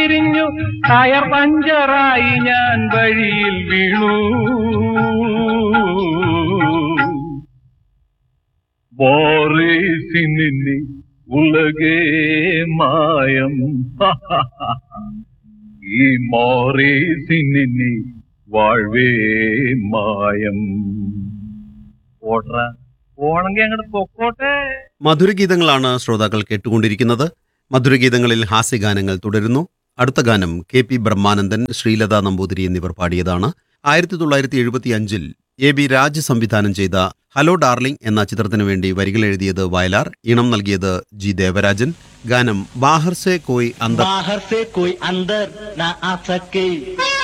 തിരിഞ്ഞു ടയർ പഞ്ചറായി ഞാൻ വഴിയിൽ വീണു വാറേസിനി ഉലകേ മായം ഈ മാറേസിനി വാഴ്വേ മായം ഓട്ര പോണെങ്കി അങ്ങോട്ട് പൊക്കോട്ടെ മധുരഗീതങ്ങളാണ് ശ്രോതാക്കൾ കേട്ടുകൊണ്ടിരിക്കുന്നത് മധുരഗീതങ്ങളിൽ ഹാസ്യഗാനങ്ങൾ തുടരുന്നു അടുത്ത ഗാനം കെ പി ബ്രഹ്മാനന്ദൻ ശ്രീലത നമ്പൂതിരി എന്നിവർ പാടിയതാണ് ആയിരത്തി തൊള്ളായിരത്തി എഴുപത്തി അഞ്ചിൽ എ ബി രാജ് സംവിധാനം ചെയ്ത ഹലോ ഡാർലിംഗ് എന്ന ചിത്രത്തിനു വേണ്ടി വരികൾ എഴുതിയത് വയലാർ ഈണം നൽകിയത് ജി ദേവരാജൻ ഗാനം ബാഹർ സെ കോയ് അന്തർ बाहर से कोई अंदर ना आ सके